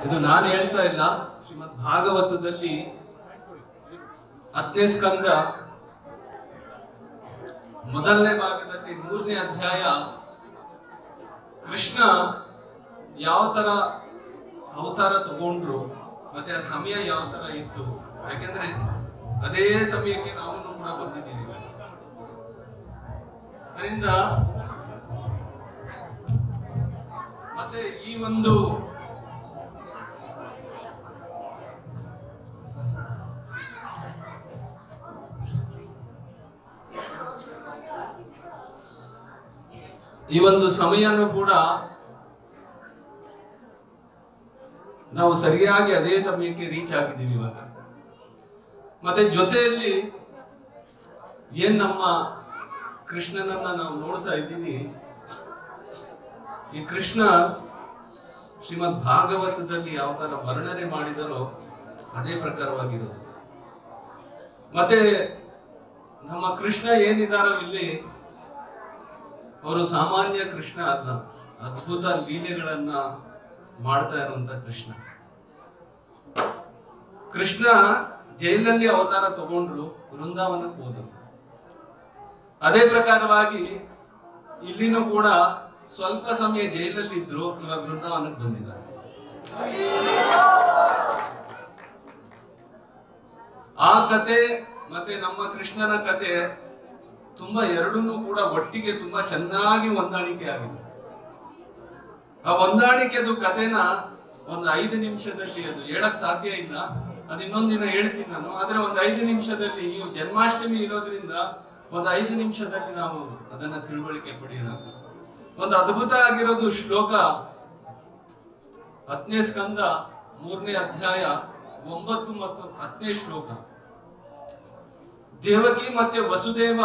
ಇದು ನಾನು ಹೇಳ್ತಾ ಇಲ್ಲ ಶ್ರೀಮದ್ ಭಾಗವತದಲ್ಲಿ ಹತ್ತನೇ ಸ್ಕಂದ ಮೊದಲನೇ ಭಾಗದಲ್ಲಿ ಮೂರನೇ ಅಧ್ಯಾಯ ಕೃಷ್ಣ ಯಾವ ತರ ಅವತಾರ ತಗೊಂಡ್ರು ಮತ್ತೆ ಆ ಸಮಯ ಯಾವ ತರ ಇತ್ತು ಯಾಕೆಂದ್ರೆ ಅದೇ ಸಮಯಕ್ಕೆ ನಾವು ಕೂಡ ಬಂದಿದ್ದೀವಿ ಅದರಿಂದ ಮತ್ತೆ ಈ ಒಂದು ಈ ಒಂದು ಸಮಯನೂ ಕೂಡ ನಾವು ಸರಿಯಾಗಿ ಅದೇ ಸಮಯಕ್ಕೆ ರೀಚ್ ಆಗಿದ್ದೀವಿ ಇವಾಗ ಮತ್ತೆ ಜೊತೆಯಲ್ಲಿ ಏನ್ ನಮ್ಮ ಕೃಷ್ಣನನ್ನ ನಾವು ನೋಡ್ತಾ ಇದ್ದೀವಿ ಈ ಕೃಷ್ಣ ಶ್ರೀಮದ್ ಭಾಗವತದಲ್ಲಿ ಯಾವ ತರ ವರ್ಣನೆ ಮಾಡಿದರೋ ಅದೇ ಪ್ರಕಾರವಾಗಿರೋದು ಮತ್ತೆ ನಮ್ಮ ಕೃಷ್ಣ ಏನಿದಾರೋ ಇಲ್ಲಿ ಅವರು ಸಾಮಾನ್ಯ ಕೃಷ್ಣ ಅಲ್ಲ ಅದ್ಭುತ ಲೀಲೆಗಳನ್ನ ಮಾಡ್ತಾ ಇರುವಂತ ಕೃಷ್ಣ ಕೃಷ್ಣ ಜೈಲಲ್ಲಿ ಅವತಾರ ತಗೊಂಡ್ರು ವೃಂದಾವನಕ್ಕೆ ಹೋದ್ರು ಅದೇ ಪ್ರಕಾರವಾಗಿ ಇಲ್ಲಿನೂ ಕೂಡ ಸ್ವಲ್ಪ ಸಮಯ ಜೈಲಲ್ಲಿ ಇದ್ರು ಇವಾಗ ವೃಂದಾವನಕ್ಕೆ ಬಂದಿದ್ದಾರೆ ಆ ಕತೆ ಮತ್ತೆ ನಮ್ಮ ಕೃಷ್ಣನ ಕತೆ ತುಂಬಾ ಎರಡನ್ನೂ ಕೂಡ ಒಟ್ಟಿಗೆ ತುಂಬಾ ಚೆನ್ನಾಗಿ ಹೊಂದಾಣಿಕೆ ಆಗಿದೆ ಆ ಹೊಂದಾಣಿಕೆದು ಕತೆನ ಒಂದು ಐದು ನಿಮಿಷದಲ್ಲಿ ಅದು ಹೇಳಕ್ ಸಾಧ್ಯ ಇಲ್ಲ ಅದು ಇನ್ನೊಂದ್ ದಿನ ಹೇಳ್ತೀನಿ ನಾನು ಆದ್ರೆ ಒಂದು ಐದು ನಿಮಿಷದಲ್ಲಿ ಈ ಜನ್ಮಾಷ್ಟಮಿ ಇರೋದ್ರಿಂದ ಒಂದು ಐದು ನಿಮಿಷದಲ್ಲಿ ನಾವು ಅದನ್ನ ತಿಳುವಳಿಕೆ ಪಡೆಯೋಣ ಒಂದು ಅದ್ಭುತ ಆಗಿರೋದು ಶ್ಲೋಕ ಹತ್ತನೇ ಸ್ಕಂದ ಮೂರನೇ ಅಧ್ಯಾಯ ಒಂಬತ್ತು ಮತ್ತು ಹತ್ತನೇ ಶ್ಲೋಕ ದೇವಕಿ ಮತ್ತೆ ವಸುದೇವ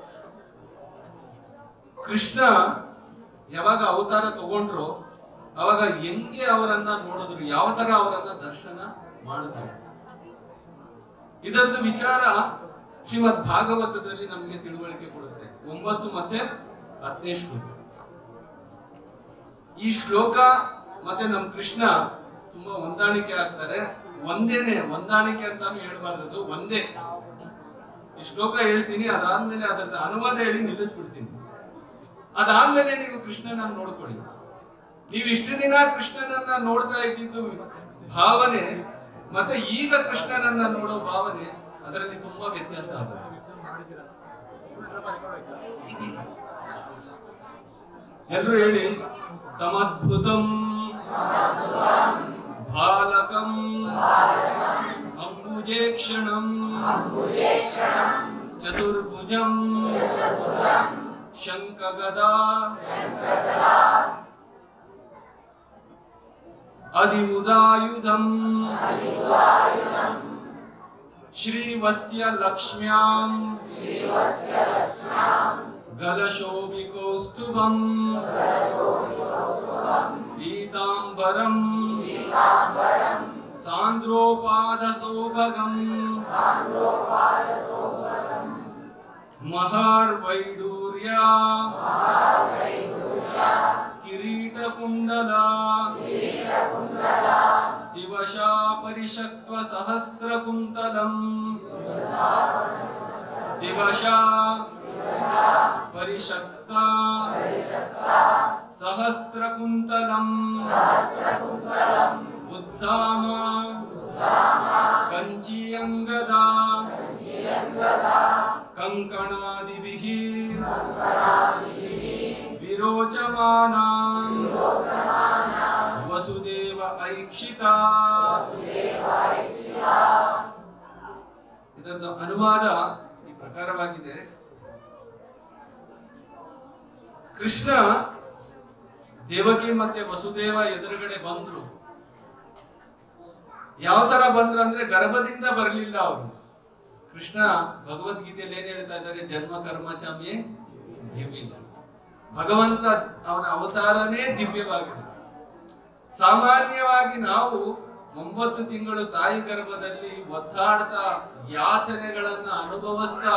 ಕೃಷ್ಣ ಯಾವಾಗ ಅವತಾರ ತಗೊಂಡ್ರು ಅವಾಗ ಹೆಂಗೆ ಅವರನ್ನ ನೋಡಿದ್ರು ಯಾವ ತರ ಅವರನ್ನ ದರ್ಶನ ಮಾಡಿದ್ರು ಇದರದ್ದು ವಿಚಾರ ಶ್ರೀಮದ್ ಭಾಗವತದಲ್ಲಿ ನಮಗೆ ತಿಳುವಳಿಕೆ ಕೊಡುತ್ತೆ ಒಂಬತ್ತು ಮತ್ತೆ ಹತ್ತನೇ ಶ್ಲೋಕ ಈ ಶ್ಲೋಕ ಮತ್ತೆ ನಮ್ ಕೃಷ್ಣ ತುಂಬಾ ಹೊಂದಾಣಿಕೆ ಆಗ್ತಾರೆ ಒಂದೇನೆ ಹೊಂದಾಣಿಕೆ ಅಂತಾನು ಹೇಳ್ಬಾರ್ದು ಒಂದೇ ಈ ಶ್ಲೋಕ ಹೇಳ್ತೀನಿ ಅದಾದ್ಮೇಲೆ ಅದರದ ಅನುವಾದ ಹೇಳಿ ನಿಲ್ಲಿಸ್ಬಿಡ್ತೀನಿ ಅದಾದ್ಮೇಲೆ ನೀವು ಕೃಷ್ಣನನ್ನ ನೋಡ್ಕೊಳ್ಳಿ ನೀವು ಇಷ್ಟು ದಿನ ಕೃಷ್ಣನನ್ನ ನೋಡ್ತಾ ಇದ್ದಿದ್ದು ಭಾವನೆ ಮತ್ತೆ ಈಗ ಕೃಷ್ಣನನ್ನ ನೋಡೋ ಭಾವನೆ ಅದರಲ್ಲಿ ತುಂಬಾ ವ್ಯತ್ಯಾಸ ಆಗುತ್ತೆ ಎಲ್ರು ಹೇಳಿ ತಮದ್ಭುತಂ ಬಾಲಕಂ ಅಂಬುಜೇಕ್ಷಣಂ ಚತುರ್ಭುಜಂ ಶಂಕಗದಾ ಅಧಿಉದಾಯುಧಂ ಶ್ರೀವಸ್ಯ ಲಕ್ಷ್ಮ್ಯಾಂ ಗಲಶೋಭಿಕೌಸ್ತುಭಂ ಪೀತಾಂಬರಂ ಸಾಂದ್ರೋಪಾದಸೌಭಗಂ ಮಹಾರ್ವೈಡೂರ್ಯ ಕಿರೀಟಕುಂಡಲ ದಿವಶಾ ಪರಿಷಕ್ವ ಸಹಸ್ರಕುಂತಲಂ ದಿವಶಾ ಪರಿಷಕ್ಸ್ತಾ ಸಹಸ್ರಕುಂತಲಂ ಉದ್ಧಾಮ ಕಂಚಿಯಂಗದ ಕಂಕಣಾದಿಭಿः ವಿರೋಚಮಾನಾ ವಸುದೇವ ಐಕ್ಷಿತ ಇದರದ ಅನುವಾದ ಈ ಪ್ರಕಾರವಾಗಿದೆ ಕೃಷ್ಣ ದೇವಕಿ ಮತ್ತೆ ವಸುದೇವ ಎದುರುಗಡೆ ಬಂದ್ರು ಯಾವ ತರ ಬಂದ್ರು ಅಂದ್ರೆ ಗರ್ಭದಿಂದ ಬರಲಿಲ್ಲ ಅವರು ಕೃಷ್ಣ ಭಗವದ್ಗೀತೆಯಲ್ಲಿ ಏನ್ ಹೇಳ್ತಾ ಇದ್ದಾರೆ ಜನ್ಮ ಕರ್ಮ ಚಮ್ಯೆ ದಿವ್ಯ ಭಗವಂತ ಅವನ ಅವತಾರನೇ ದಿವ್ಯವಾಗಿದೆ ಸಾಮಾನ್ಯವಾಗಿ ನಾವು ಒಂಬತ್ತು ತಿಂಗಳು ತಾಯಿ ಗರ್ಭದಲ್ಲಿ ಒದ್ದಾಡ್ತಾ ಯಾಚನೆಗಳನ್ನ ಅನುಭವಿಸ್ತಾ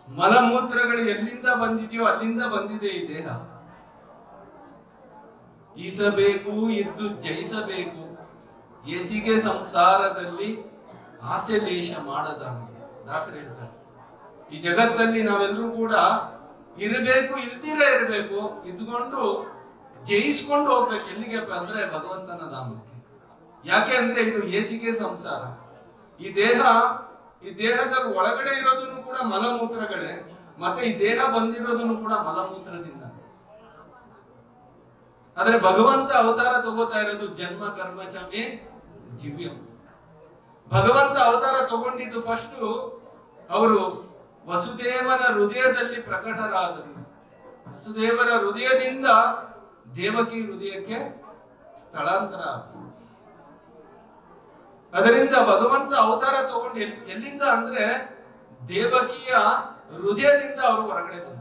ಮಲಮೂತ್ರಗಳು ಎಲ್ಲಿಂದ ಬಂದಿದೆಯೋ ಅಲ್ಲಿಂದ ಬಂದಿದೆ ಈ ದೇಹ ಈಸಬೇಕು ಇದ್ದು ಜಯಿಸಬೇಕು ಎಸಿಗೆ ಸಂಸಾರದಲ್ಲಿ ಆಸೆ ಲೇಷ ಮಾಡದ ದಾಸರು ಹೇಳ್ತಾರೆ ಈ ಜಗತ್ತಲ್ಲಿ ನಾವೆಲ್ಲರೂ ಕೂಡ ಇರಬೇಕು ಇಲ್ದಿರ ಇರಬೇಕು ಇದ್ಕೊಂಡು ಜಯಿಸ್ಕೊಂಡು ಹೋಗ್ಬೇಕು ಎಲ್ಲಿಗೆಪ್ಪ ಅಂದ್ರೆ ಭಗವಂತನ ಧಾಮಕ್ಕೆ ಯಾಕೆ ಅಂದ್ರೆ ಇದು ಏಸಿಗೆ ಸಂಸಾರ ಈ ದೇಹ ಈ ದೇಹದ ಒಳಗಡೆ ಇರೋದನ್ನು ಕೂಡ ಮಲಮೂತ್ರಗಳೇ ಮತ್ತೆ ಈ ದೇಹ ಬಂದಿರೋದನ್ನು ಕೂಡ ಮಲಮೂತ್ರದಿಂದ ಆದ್ರೆ ಭಗವಂತ ಅವತಾರ ತಗೋತಾ ಇರೋದು ಜನ್ಮ ಕರ್ಮ ಚಮೆ ದಿವ್ಯ ಭಗವಂತ ಅವತಾರ ತಗೊಂಡಿದ್ದು ಫಸ್ಟ್ ಅವರು ವಸುದೇವನ ಹೃದಯದಲ್ಲಿ ಪ್ರಕಟರಾದರು ವಸುದೇವರ ಹೃದಯದಿಂದ ದೇವಕಿ ಹೃದಯಕ್ಕೆ ಸ್ಥಳಾಂತರ ಆದರು ಅದರಿಂದ ಭಗವಂತ ಅವತಾರ ತಗೊಂಡು ಎಲ್- ಎಲ್ಲಿಂದ ಅಂದ್ರೆ ದೇವಕಿಯ ಹೃದಯದಿಂದ ಅವರು ಹೊರಗಡೆ ಬಂದರು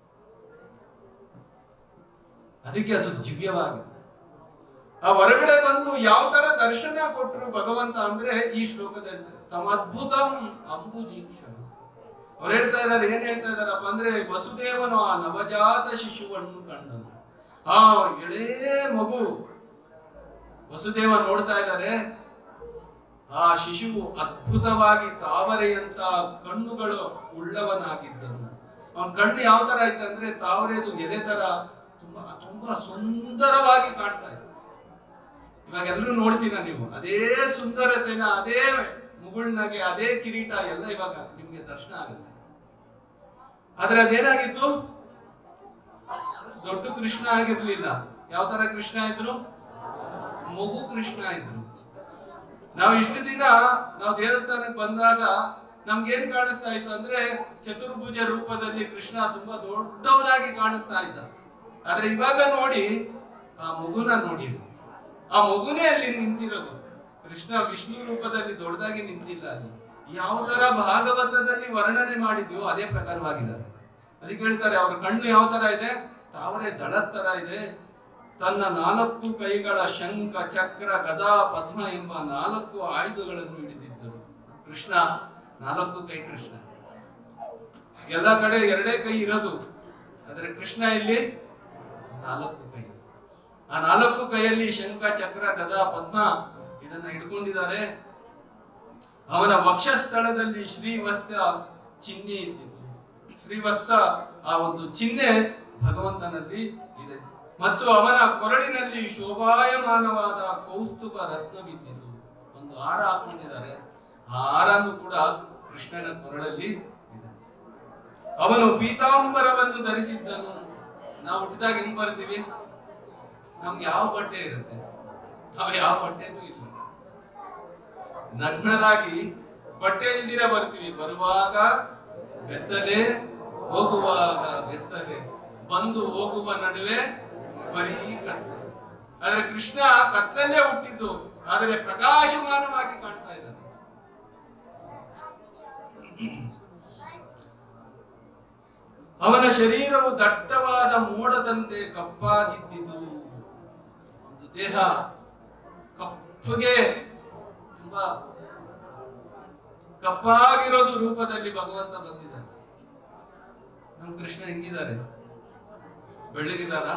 ಅದಕ್ಕೆ ಅದು ದಿವ್ಯವಾಗಿದೆ ಆ ಹೊರಗಡೆ ಬಂದು ಯಾವ ತರ ದರ್ಶನ ಕೊಟ್ಟರು ಭಗವಂತ ಅಂದ್ರೆ ಈ ಶ್ಲೋಕದಲ್ಲಿ ತಮ್ಮ ಅದ್ಭುತಂ ಅಂಬುಜೀಕ್ಷಣ ಅವ್ರು ಹೇಳ್ತಾ ಇದಾರೆ ಏನ್ ಹೇಳ್ತಾ ಇದಾರಪ್ಪ ಅಂದ್ರೆ ವಸುದೇವನು ಆ ನವಜಾತ ಶಿಶುವನ್ನು ಕಂಡನು ಆ ಎಳೇ ಮಗು ವಸುದೇವ ನೋಡ್ತಾ ಇದ್ದಾರೆ ಆ ಶಿಶುವು ಅದ್ಭುತವಾಗಿ ತಾವರೆಯಂತ ಕಣ್ಣುಗಳು ಉಳ್ಳವನಾಗಿದ್ದನು ಅವನ ಕಣ್ಣು ಯಾವ ತರ ಇತ್ತಂದ್ರೆ ತಾವರೆದು ಎಲೆ ತರ ತುಂಬಾ ತುಂಬಾ ಸುಂದರವಾಗಿ ಕಾಣ್ತಾ ಇತ್ತು ಇವಾಗ ಎಲ್ಲರೂ ನೋಡ್ತೀರಾ ನೀವು ಅದೇ ಸುಂದರತೆನ ಅದೇ ಮುಗುಳ್ನಾಗೆ ಅದೇ ಕಿರೀಟ ಎಲ್ಲ ಇವಾಗ ನಿಮ್ಗೆ ದರ್ಶನ ಆಗುತ್ತೆ ಆದ್ರೆ ಅದೇನಾಗಿತ್ತು ದೊಡ್ಡ ಕೃಷ್ಣ ಆಗಿರ್ಲಿಲ್ಲ ಯಾವ ತರ ಕೃಷ್ಣ ಇದ್ರು ಮಗು ಕೃಷ್ಣ ಇದ್ರು ನಾವು ಇಷ್ಟು ದಿನ ನಾವು ದೇವಸ್ಥಾನಕ್ಕೆ ಬಂದಾಗ ನಮ್ಗೇನ್ ಕಾಣಿಸ್ತಾ ಇತ್ತು ಅಂದ್ರೆ ಚತುರ್ಭುಜ ರೂಪದಲ್ಲಿ ಕೃಷ್ಣ ತುಂಬಾ ದೊಡ್ಡವನಾಗಿ ಕಾಣಿಸ್ತಾ ಇದ್ದ ಆದ್ರೆ ಇವಾಗ ನೋಡಿ ಆ ಮಗುನ ನೋಡಿ ಆ ಮಗುನೇ ಅಲ್ಲಿ ನಿಂತಿರೋದು ಕೃಷ್ಣ ವಿಷ್ಣು ರೂಪದಲ್ಲಿ ದೊಡ್ಡದಾಗಿ ನಿಂತಿಲ್ಲ ಅಲ್ಲಿ ಯಾವ ತರ ಭಾಗವತದಲ್ಲಿ ವರ್ಣನೆ ಮಾಡಿದ್ಯೋ ಅದೇ ಪ್ರಕಾರವಾಗಿದ್ದಾರೆ ಅದಕ್ಕೆ ಹೇಳ್ತಾರೆ ಅವ್ರ ಕಣ್ಣು ಯಾವ ತರ ಇದೆ ತಾವರೆ ದಳದ ತರ ಇದೆ ತನ್ನ ನಾಲ್ಕು ಕೈಗಳ ಶಂಖ ಚಕ್ರ ಗದಾ ಪದ್ಮ ಎಂಬ ನಾಲ್ಕು ಆಯುಧಗಳನ್ನು ಹಿಡಿದಿದ್ದರು ಕೃಷ್ಣ ನಾಲ್ಕು ಕೈ ಕೃಷ್ಣ ಎಲ್ಲ ಕಡೆ ಎರಡೇ ಕೈ ಇರೋದು ಆದ್ರೆ ಕೃಷ್ಣ ಇಲ್ಲಿ ನಾಲ್ಕು ಕೈ ಆ ನಾಲ್ಕು ಕೈಯಲ್ಲಿ ಶಂಖ ಚಕ್ರ ಗದಾ ಪದ್ಮ ಇದನ್ನ ಹಿಡ್ಕೊಂಡಿದ್ದಾರೆ ಅವನ ವಕ್ಷಸ್ಥಳದಲ್ಲಿ ಶ್ರೀವಸ್ತ್ರ ಚಿಹ್ನೆ ಇದ್ದಿತು ಶ್ರೀವಸ್ತ್ರ ಆ ಒಂದು ಚಿಹ್ನೆ ಭಗವಂತನಲ್ಲಿ ಇದೆ ಮತ್ತು ಅವನ ಕೊರಳಿನಲ್ಲಿ ಶೋಭಾಯಮಾನವಾದ ಕೌಸ್ತುಭ ರತ್ನವಿದ್ದಿತು ಒಂದು ಹಾರ ಹಾಕೊಂಡಿದ್ದಾರೆ ಆ ಹಾರನು ಕೂಡ ಕೃಷ್ಣನ ಕೊರಳಲ್ಲಿ ಇದೆ ಅವನು ಪೀತಾಂಬರವನ್ನು ಧರಿಸಿದ್ದನು ನಾವು ಹುಟ್ಟಿದಾಗ ಹೆಂಗ್ ಬರ್ತೀವಿ ನಮ್ಗೆ ಯಾವ ಬಟ್ಟೆ ಇರುತ್ತೆ ನಾವು ಯಾವ ಬಟ್ಟೆನೂ ಇಲ್ಲ ನಗ್ನರಾಗಿ ಬಟ್ಟೆ ಇಲ್ದಿರ ಬರ್ತೀವಿ ಬರುವಾಗ ಬೆತ್ತಲೆ ಹೋಗುವಾಗ ಬೆತ್ತಲೆ ಬಂದು ಹೋಗುವ ನಡುವೆ ಬರೀ ಕತ್ತಲೆ ಆದ್ರೆ ಕೃಷ್ಣ ಕತ್ತಲೇ ಹುಟ್ಟಿದ್ದು ಆದರೆ ಪ್ರಕಾಶಮಾನವಾಗಿ ಕಾಣ್ತಾ ಇದ್ದಾನೆ ಅವನ ಶರೀರವು ದಟ್ಟವಾದ ಮೋಡದಂತೆ ಕಪ್ಪಾಗಿದ್ದಿತು ಒಂದು ದೇಹ ಕಪ್ಪಗೆ ತುಂಬಾ ಕಪ್ಪಾಗಿರೋದು ರೂಪದಲ್ಲಿ ಭಗವಂತ ಬಂದಿದ್ದಾನೆ ನಮ್ಮ ಕೃಷ್ಣ ಹೆಂಗಿದ್ದಾರೆ ಬೆಳ್ಳಗಿದಾರ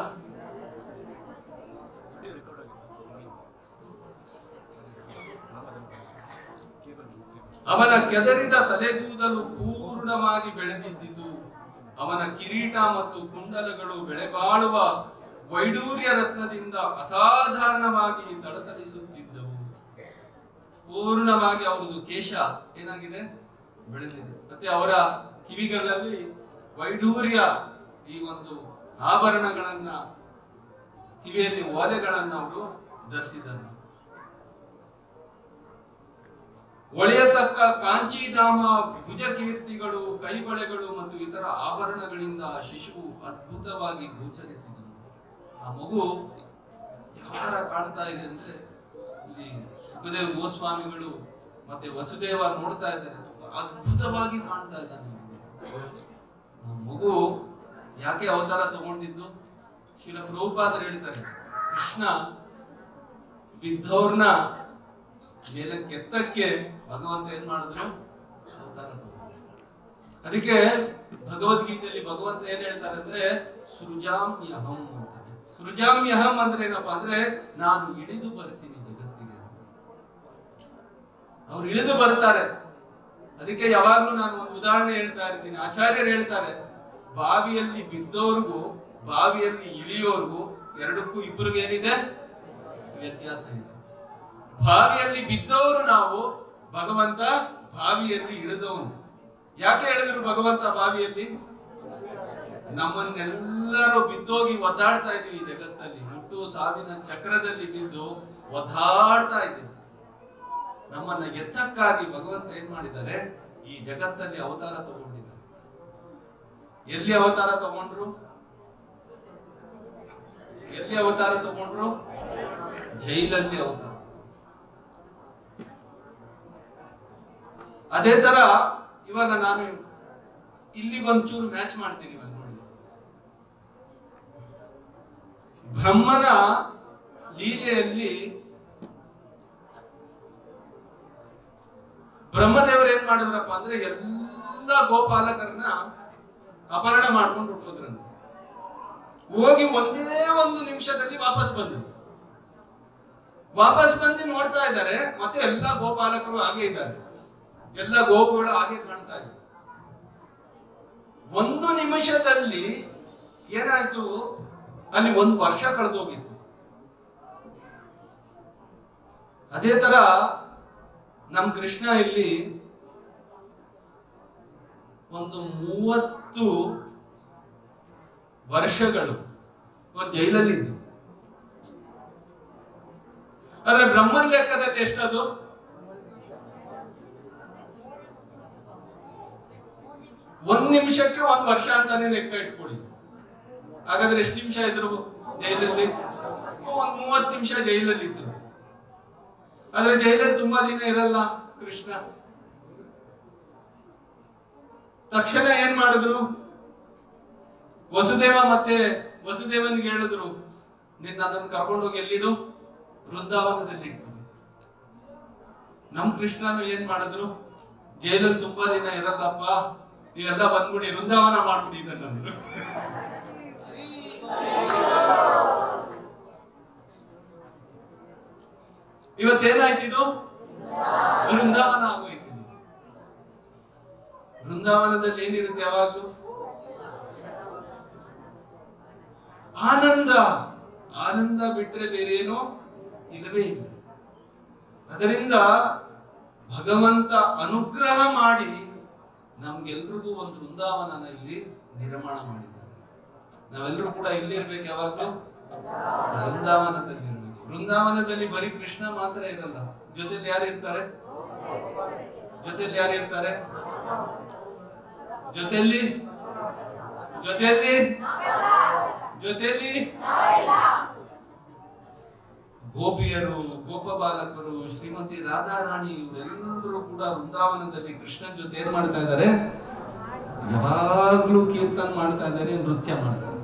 ಅವನ ಕೆದರಿದ ತಲೆಗೂದಲು ಪೂರ್ಣವಾಗಿ ಬೆಳೆದಿದ್ದಿತು ಅವನ ಕಿರೀಟ ಮತ್ತು ಕುಂಡಲಗಳು ಬೆಳೆಬಾಳುವ ವೈಡೂರ್ಯ ರತ್ನದಿಂದ ಅಸಾಧಾರಣವಾಗಿ ತಳತಳಿಸುತ್ತಿದ್ದವು ಪೂರ್ಣವಾಗಿ ಅವರದು ಕೇಶ ಏನಾಗಿದೆ ಬೆಳೆದಿದೆ ಮತ್ತೆ ಅವರ ಕಿವಿಗಳಲ್ಲಿ ವೈಡೂರ್ಯ ಈ ಒಂದು ಆಭರಣಗಳನ್ನ ಕಿವಿಯಲ್ಲಿ ಓಲೆಗಳನ್ನ ಅವರು ಧರಿಸಿದ್ದಾರೆ ಒಳೆಯತಕ್ಕ ಕಾಂಚೀಧಾಮ ಭುಜ ಕೀರ್ತಿಗಳು ಕೈಬಳೆಗಳು ಮತ್ತು ಇತರ ಆಭರಣಗಳಿಂದ ಆ ಶಿಶುವು ಅದ್ಭುತವಾಗಿ ಗೋಚರಿಸಿದನು ಆ ಮಗು ಯಾವ ತರ ಕಾಣ್ತಾ ಇದೆ ಅಂದ್ರೆ ಇಲ್ಲಿ ಸುಖದೇವ ಗೋಸ್ವಾಮಿಗಳು ಮತ್ತೆ ವಸುದೇವ ನೋಡ್ತಾ ಇದ್ದಾರೆ ತುಂಬಾ ಅದ್ಭುತವಾಗಿ ಕಾಣ್ತಾ ಇದ್ದಾನೆ ಆ ಮಗು ಯಾಕೆ ಅವತಾರ ತಗೊಂಡಿದ್ದು ಶಿಲ ಪ್ರಭುಪಾದರು ಹೇಳ್ತಾರೆ ಕೃಷ್ಣ ಬಿದ್ದವ್ರನ್ನ ಮೇಲೆ ಕೆತ್ತಕ್ಕೆ ಭಗವಂತ ಏನ್ ಮಾಡಿದ್ರು ಅವತಾರ ತಗೊಂಡ್ರು. ಅದಕ್ಕೆ ಭಗವದ್ಗೀತೆಯಲ್ಲಿ ಭಗವಂತ ಏನ್ ಹೇಳ್ತಾರೆ ಅಂದ್ರೆ ಸೃಜಾಮ್ಯಹಂ ಅಂತ ಸೃಜಾಮ್ಯಹಂ ಅಂದ್ರೆ ಏನಪ್ಪಾ ಅಂದ್ರೆ ನಾನು ಇಳಿದು ಬರ್ತೀನಿ ಜಗತ್ತಿಗೆ ಅವ್ರು ಇಳಿದು ಬರ್ತಾರೆ ಅದಕ್ಕೆ ಯಾವಾಗ್ಲೂ ನಾನು ಒಂದು ಉದಾಹರಣೆ ಹೇಳ್ತಾ ಇರ್ತೀನಿ ಆಚಾರ್ಯರು ಹೇಳ್ತಾರೆ ಬಾವಿಯಲ್ಲಿ ಬಿದ್ದೋರ್ಗೂ ಬಾವಿಯಲ್ಲಿ ಇಳಿಯೋರ್ಗೂ ಎರಡಕ್ಕೂ ಇಬ್ಬರಿಗೂ ಏನಿದೆ ವ್ಯತ್ಯಾಸ ಇದೆ ಬಾವಿಯಲ್ಲಿ ಬಿದ್ದವರು ನಾವು ಭಗವಂತ ಬಾವಿಯಲ್ಲಿ ಇಳಿದವನು ಯಾಕೆ ಹೇಳಿದ್ರು ಭಗವಂತ ಬಾವಿಯಲ್ಲಿ ನಮ್ಮನ್ನೆಲ್ಲರೂ ಬಿದ್ದೋಗಿ ಒದ್ದಾಡ್ತಾ ಇದೀವಿ ಈ ಜಗತ್ತಲ್ಲಿ ಹುಟ್ಟು ಸಾವಿನ ಚಕ್ರದಲ್ಲಿ ಬಿದ್ದು ಒದ್ದಾಡ್ತಾ ಇದ್ದೀವಿ ನಮ್ಮನ್ನ ಎತ್ತಕ್ಕಾಗಿ ಭಗವಂತ ಏನ್ ಮಾಡಿದ್ದಾರೆ ಈ ಜಗತ್ತಲ್ಲಿ ಅವತಾರ ತಗೊಂಡಿದ್ದಾರೆ ಎಲ್ಲಿ ಅವತಾರ ತಗೊಂಡ್ರು ಎಲ್ಲಿ ಅವತಾರ ತಗೊಂಡ್ರು ಜೈಲಲ್ಲಿ ಅವತಾರ ಅದೇ ತರ ಇವಾಗ ನಾನು ಇಲ್ಲಿಗೊಂಚೂರು ಮ್ಯಾಚ್ ಮಾಡ್ತೀನಿ ಇವಾಗ ನೋಡಿ ಬ್ರಹ್ಮನ ಲೀಲೆಯಲ್ಲಿ ಬ್ರಹ್ಮದೇವರು ಏನ್ ಮಾಡಿದ್ರಪ್ಪ ಅಂದ್ರೆ ಎಲ್ಲ ಗೋಪಾಲಕರನ್ನ ಅಪಹರಣ ಮಾಡ್ಕೊಂಡು ಹೊಟ್ಟೋದ್ರಂತೆ ಹೋಗಿ ಒಂದೇ ಒಂದು ನಿಮಿಷದಲ್ಲಿ ವಾಪಸ್ ಬಂದ್ರು ವಾಪಸ್ ಬಂದು ನೋಡ್ತಾ ಇದ್ದಾರೆ ಮತ್ತೆ ಎಲ್ಲ ಗೋಪಾಲಕರು ಹಾಗೆ ಇದ್ದಾರೆ ಎಲ್ಲ ಗೋವುಗಳು ಹಾಗೆ ಕಾಣ್ತಾ ಇದ್ದಾರೆ ಒಂದು ನಿಮಿಷದಲ್ಲಿ ಏನಾಯ್ತು ಅಲ್ಲಿ ಒಂದು ವರ್ಷ ಕಳೆದೋಗಿತ್ತು ಅದೇ ತರ ನಮ್ ಕೃಷ್ಣ ಇಲ್ಲಿ ಒಂದು ಮೂವತ್ತು ವರ್ಷಗಳು ಒಂದು ಜೈಲಲ್ಲಿದ್ದು ಆದ್ರೆ ಬ್ರಹ್ಮನ್ ಲೆಕ್ಕದಲ್ಲಿ ಎಷ್ಟದು ಒಂದ್ ನಿಮಿಷಕ್ಕೆ ಒಂದ್ ವರ್ಷ ಅಂತಾನೆ ಲೆಕ್ಕ ಇಟ್ಕೊಳ್ಳಿ ಹಾಗಾದ್ರೆ ಎಷ್ಟು ನಿಮಿಷ ಇದ್ರು ಜೈಲಲ್ಲಿ ಒಂದ್ ಮೂವತ್ ನಿಮಿಷ ಜೈಲಲ್ಲಿ ಇದ್ರು ಆದ್ರೆ ಜೈಲಲ್ಲಿ ತುಂಬಾ ದಿನ ಇರಲ್ಲ ಕೃಷ್ಣ ತಕ್ಷಣ ಏನ್ ಮಾಡಿದ್ರು ವಸುದೇವ ಮತ್ತೆ ವಸುದೇವನಿಗೆ ಹೇಳಿದ್ರು ನಿನ್ನ ನನ್ನನ್ನು ಕರ್ಕೊಂಡೋಗಿ ಎಲ್ಲಿಡು ವೃಂದಾವನದಲ್ಲಿ ಇಟ್ಟು ನಮ್ ಕೃಷ್ಣನು ಏನ್ ಮಾಡಿದ್ರು ಜೈಲಲ್ಲಿ ತುಂಬಾ ದಿನ ಇರಲ್ಲಪ್ಪ ನೀವೆಲ್ಲ ಬಂದ್ಬಿಡಿ ವೃಂದಾವನ ಮಾಡ್ಬಿಡಿ ನನ್ನನ್ನು ಇವತ್ತೇನಾಯ್ತಿದು ವೃಂದಾವನ ಆಗೋಯ್ತು ಇದು. ವೃಂದಾವನದಲ್ಲಿ ಏನಿರುತ್ತೆ ಯಾವಾಗ್ಲೂ ಆನಂದ ಆನಂದ ಬಿಟ್ರೆ ಬೇರೇನೋ ಇಲ್ಲವೇ ಇಲ್ಲ ಅದರಿಂದ ಭಗವಂತ ಅನುಗ್ರಹ ಮಾಡಿ ನಮ್ಗೆಲ್ರಿಗೂ ಒಂದು ವೃಂದಾವನನ ಇಲ್ಲಿ ನಿರ್ಮಾಣ ಮಾಡಿದ್ದಾರೆ ನಾವೆಲ್ಲರೂ ಕೂಡ ಎಲ್ಲಿರ್ಬೇಕು ಯಾವಾಗ್ಲೂ ವೃಂದಾವನದಲ್ಲಿ ಇರ್ಬೇಕು ವೃಂದಾವನದಲ್ಲಿ ಬರೀ ಕೃಷ್ಣ ಮಾತ್ರ ಇರಲ್ಲ ಜೊತೆಲಿ ಯಾರು ಇರ್ತಾರೆ ಜೊತೆಲಿ ಯಾರು ಇರ್ತಾರೆ ಜೊತೆಯಲ್ಲಿ ಜೊತೆಯಲ್ಲಿ ಜೊತೆಯಲ್ಲಿ ಗೋಪಿಯರು ಗೋಪ ಬಾಲಕರು ಶ್ರೀಮತಿ ರಾಧಾರಾಣಿ ಇವರೆಲ್ಲರೂ ಕೂಡ ವೃಂದಾವನದಲ್ಲಿ ಕೃಷ್ಣನ್ ಜೊತೆ ಏನ್ ಮಾಡ್ತಾ ಇದ್ದಾರೆ ಯಾವಾಗ್ಲೂ ಕೀರ್ತನ್ ಮಾಡ್ತಾ ಇದ್ದಾರೆ ನೃತ್ಯ ಮಾಡ್ತಾ ಇದ್ದಾರೆ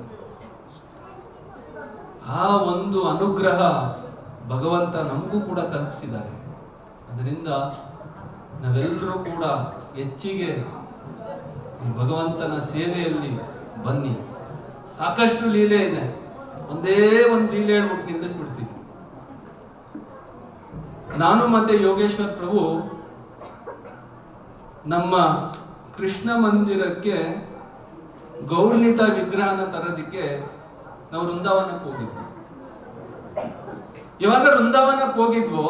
ಆ ಒಂದು ಅನುಗ್ರಹ ಭಗವಂತ ನಮಗೂ ಕೂಡ ಕಲ್ಪಿಸಿದ್ದಾರೆ ಅದರಿಂದ ನಾವೆಲ್ಲರೂ ಕೂಡ ಹೆಚ್ಚಿಗೆ ಈ ಭಗವಂತನ ಸೇವೆಯಲ್ಲಿ ಬನ್ನಿ ಸಾಕಷ್ಟು ಲೀಲೆ ಇದೆ ಒಂದೇ ಒಂದು ಲೀಲೆ ಹೇಳ್ಬಿಟ್ಟು ನಿಲ್ಲಿಸ್ಬಿಡ್ತೀನಿ ನಾನು ಮತ್ತೆ ಯೋಗೇಶ್ವರ್ ಪ್ರಭು ನಮ್ಮ ಕೃಷ್ಣ ಮಂದಿರಕ್ಕೆ ಗೌರ್ಣಿತ ವಿಗ್ರಹನ ತರೋದಕ್ಕೆ ನಾವು ವೃಂದಾವನಕ್ಕೆ ಹೋಗಿದ್ವಿ ಇವಾಗ ವೃಂದಾವನಕ್ಕೆ ಹೋಗಿದ್ವು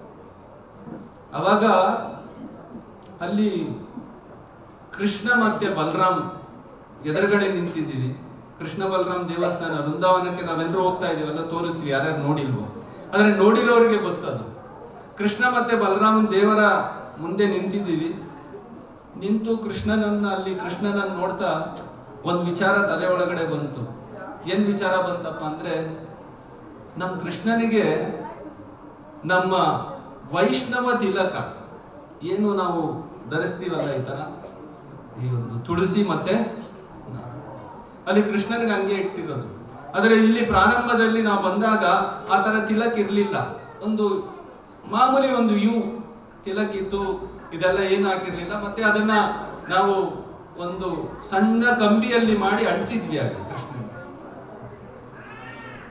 ಅವಾಗ ಅಲ್ಲಿ ಕೃಷ್ಣ ಮತ್ತೆ ಬಲರಾಮ್ ಎದುರುಗಡೆ ನಿಂತಿದ್ದೀವಿ ಕೃಷ್ಣ ಬಲರಾಮ್ ದೇವಸ್ಥಾನ ವೃಂದಾವನಕ್ಕೆ ನಾವೆಲ್ಲರೂ ಹೋಗ್ತಾ ಇದೀವಲ್ಲ ತೋರಿಸ್ತೀವಿ ಯಾರ್ಯಾರು ನೋಡಿಲ್ವೋ ಆದ್ರೆ ನೋಡಿರೋರಿಗೆ ಗೊತ್ತದು ಕೃಷ್ಣ ಮತ್ತೆ ಬಲರಾಮನ್ ದೇವರ ಮುಂದೆ ನಿಂತಿದ್ದೀವಿ ನಿಂತು ಕೃಷ್ಣನನ್ನ ಅಲ್ಲಿ ಕೃಷ್ಣನನ್ನ ನೋಡ್ತಾ ಒಂದು ವಿಚಾರ ತಲೆ ಒಳಗಡೆ ಬಂತು ಏನ್ ವಿಚಾರ ಬಂತಪ್ಪ ಅಂದ್ರೆ ನಮ್ಮ ಕೃಷ್ಣನಿಗೆ ನಮ್ಮ ವೈಷ್ಣವ ತಿಲಕ ಏನು ನಾವು ಧರಿಸ್ತೀವಲ್ಲ ಈ ತರ ಈ ಒಂದು ತುಳಸಿ ಮತ್ತೆ ಅಲ್ಲಿ ಕೃಷ್ಣನಿಗೆ ಹಂಗೆ ಇಟ್ಟಿರೋದು ಆದರೆ ಇಲ್ಲಿ ಪ್ರಾರಂಭದಲ್ಲಿ ನಾವು ಬಂದಾಗ ಆ ತರ ತಿಲಕ್ ಇರ್ಲಿಲ್ಲ ಒಂದು ಮಾಮೂಲಿ ಒಂದು ಯು ತಿಲಕ್ ಇತ್ತು ಇದೆಲ್ಲ ಏನು ಹಾಕಿರ್ಲಿಲ್ಲ ಮತ್ತೆ ಅದನ್ನ ನಾವು ಒಂದು ಸಣ್ಣ ಕಂಬಿಯಲ್ಲಿ ಮಾಡಿ ಅಂಟಿಸಿದ್ವಿ ಆಗ ಕೃಷ್ಣ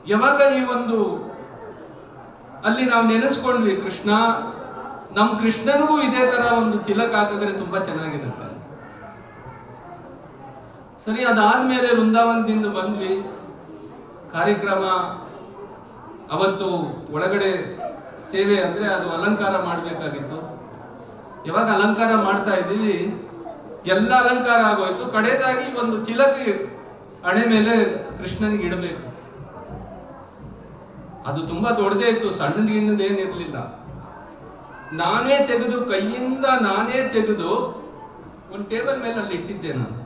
ಯಾವಾಗ ಈ ಒಂದು ಅಲ್ಲಿ ನಾವು ನೆನೆಸ್ಕೊಂಡ್ವಿ ಕೃಷ್ಣ ನಮ್ ಕೃಷ್ಣನಿಗೂ ಇದೇ ತರ ಒಂದು ತಿಲಕ್ ಹಾಕಿದ್ರೆ ತುಂಬಾ ಚೆನ್ನಾಗಿರುತ್ತೆ ಸರಿ ಅದಾದ್ಮೇಲೆ ವೃಂದಾವನದಿಂದ ಬಂದ್ವಿ ಕಾರ್ಯಕ್ರಮ ಅವತ್ತು ಒಳಗಡೆ ಸೇವೆ ಅಂದ್ರೆ ಅದು ಅಲಂಕಾರ ಮಾಡ್ಬೇಕಾಗಿತ್ತು ಯಾವಾಗ ಅಲಂಕಾರ ಮಾಡ್ತಾ ಇದ್ದೀವಿ ಎಲ್ಲ ಅಲಂಕಾರ ಆಗೋಯ್ತು ಕಡೆದಾಗಿ ಒಂದು ತಿಲಕ್ ಹಣೆ ಮೇಲೆ ಕೃಷ್ಣನಿಗೆ ಇಡಬೇಕು ಅದು ತುಂಬಾ ದೊಡ್ಡದೇ ಇತ್ತು ಸಣ್ಣದ ಗಿಣ್ಣದ ಏನಿರ್ಲಿಲ್ಲ ನಾನೇ ತೆಗೆದು ಕೈಯಿಂದ ನಾನೇ ತೆಗೆದು ಒಂದು ಟೇಬಲ್ ಮೇಲೆ ಅಲ್ಲಿ ಇಟ್ಟಿದ್ದೆ ನಾನು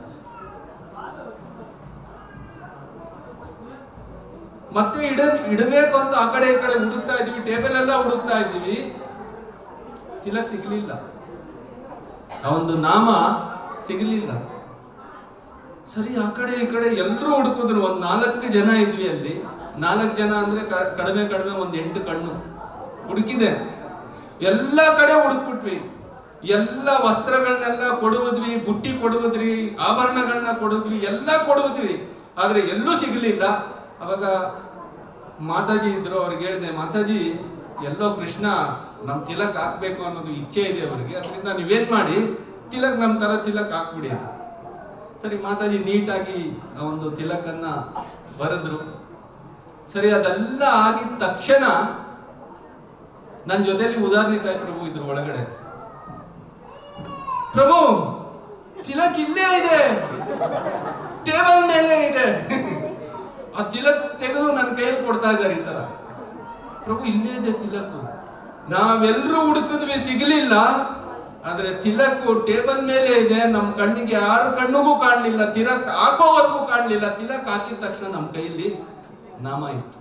ಮತ್ತೆ ಇಡ ಇಡಬೇಕು ಅಂತ ಆ ಕಡೆ ಈ ಕಡೆ ಹುಡುಕ್ತಾ ಇದೀವಿ ಟೇಬಲ್ ಎಲ್ಲ ಹುಡುಕ್ತಾ ಇದೀವಿ ತಿಲಕ್ ಸಿಗ್ಲಿಲ್ಲ ಆ ಒಂದು ನಾಮ ಸಿಗಲಿಲ್ಲ ಸರಿ ಆ ಕಡೆ ಈ ಕಡೆ ಎಲ್ಲರೂ ಹುಡುಕಿದ್ರು ಒಂದ್ ನಾಲ್ಕು ಜನ ಇದ್ವಿ ಅಲ್ಲಿ ನಾಲ್ಕು ಜನ ಅಂದ್ರೆ ಕ- ಕಡಿಮೆ ಕಡಿಮೆ ಒಂದ್ ಎಂಟು ಕಣ್ಣು ಹುಡುಕಿದೆ ಎಲ್ಲ ಕಡೆ ಹುಡುಕ್ಬಿಟ್ವಿ ಎಲ್ಲ ವಸ್ತ್ರಗಳನ್ನೆಲ್ಲ ಕೊಡುವುದ್ವಿ ಬುಟ್ಟಿ ಕೊಡುವುದ್ರಿ ಆಭರಣಗಳನ್ನ ಕೊಡುದ್ವಿ ಎಲ್ಲ ಕೊಡುವುದ್ವಿ ಆದ್ರೆ ಎಲ್ಲೂ ಸಿಗ್ಲಿಲ್ಲ ಅವಾಗ ಮಾತಾಜಿ ಇದ್ರು ಅವ್ರಿಗೆ ಹೇಳಿದೆ ಮಾತಾಜಿ ಎಲ್ಲೋ ಕೃಷ್ಣ ನಮ್ ತಿಲಕ್ ಹಾಕ್ಬೇಕು ಅನ್ನೋದು ಇಚ್ಛೆ ಇದೆ ಅವರಿಗೆ ಅದರಿಂದ ನೀವೇನ್ ಮಾಡಿ ತಿಲಕ್ ನಮ್ ತರ ತಿಲಕ್ ಹಾಕ್ಬಿಡಿ ಅಂತ. ಸರಿ ಮಾತಾಜಿ ನೀಟಾಗಿ ಆ ಒಂದು ತಿಲಕನ್ನ ಬರೆದ್ರು ಸರಿ ಅದೆಲ್ಲ ಆಗಿದ ತಕ್ಷಣ ನನ್ನ ಜೊತೆಲಿ ಉದಾಹರಣೆ ತಾಯಿ ಪ್ರಭು ಇದ್ರು ಒಳಗಡೆ ಪ್ರಭು ತಿಲಕ್ ಇಲ್ಲೇ ಇದೆ ಟೇಬಲ್ ಮೇಲೆ ಇದೆ ಆ ತಿಲಕ್ ತೆಗೆದು ನನ್ನ ಕೈಯಲ್ಲಿ ಕೊಡ್ತಾ ಇದ್ದಾರೆ ಈ ತರ ಪ್ರಭು ಇಲ್ಲೇ ಇದೆ ತಿಲಕ್ ನಾವೆಲ್ಲರೂ ಹುಡುಕಿದ್ವಿ ಸಿಗ್ಲಿಲ್ಲ ಆದ್ರೆ ತಿಲಕ್ ಟೇಬಲ್ ಮೇಲೆ ಇದೆ ನಮ್ ಕಣ್ಣಿಗೆ ಯಾರ ಕಣ್ಣಿಗೂ ಕಾಣ್ಲಿಲ್ಲ ತಿಲಕ್ ಹಾಕೋವರೆಗೂ ಕಾಣ್ಲಿಲ್ಲ ತಿಲಕ್ ಹಾಕಿದ ತಕ್ಷಣ ನಮ್ ಕೈಯಲ್ಲಿ ನಾಮ ಇತ್ತು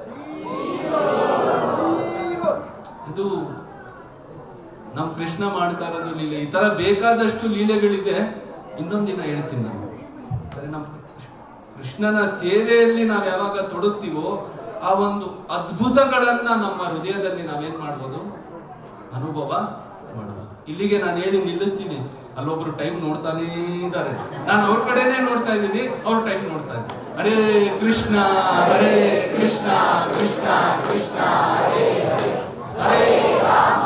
ಇದು ನಮ್ ಕೃಷ್ಣ ಮಾಡ್ತಾ ಇರೋದು ಲೀಲೆ ಈ ತರ ಬೇಕಾದಷ್ಟು ಲೀಲೆಗಳಿದೆ ಇನ್ನೊಂದಿನ ಹೇಳ್ತೀನಿ ನಾನು ಸರಿ ನಮ್ ಕೃಷ್ಣನ ಸೇವೆಯಲ್ಲಿ ನಾವ್ ಯಾವಾಗ ತೊಡಗ್ತೀವೋ ಆ ಒಂದು ಅದ್ಭುತಗಳನ್ನ ನಮ್ಮ ಹೃದಯದಲ್ಲಿ ನಾವೇನ್ ಮಾಡ್ಬೋದು ಅನುಭವ ಮಾಡ್ಬೋದು ಇಲ್ಲಿಗೆ ನಾನು ಹೇಳಿ ನಿಲ್ಲಿಸ್ತೀನಿ ಅಲ್ಲೊಬ್ರು ಟೈಮ್ ನೋಡ್ತಾನೇ ಇದ್ದಾರೆ ನಾನು ಅವ್ರ ಕಡೆನೇ ನೋಡ್ತಾ ಇದ್ದೀನಿ ಅವ್ರ ಟೈಮ್ ನೋಡ್ತಾ ಇದ್ದೀನಿ ಹರೇ ಕೃಷ್ಣ ಹರೇ ಕೃಷ್ಣ ಕೃಷ್ಣ ಕೃಷ್ಣ ಹರೇ ಹರೇ ಹರೇ ರಾಮ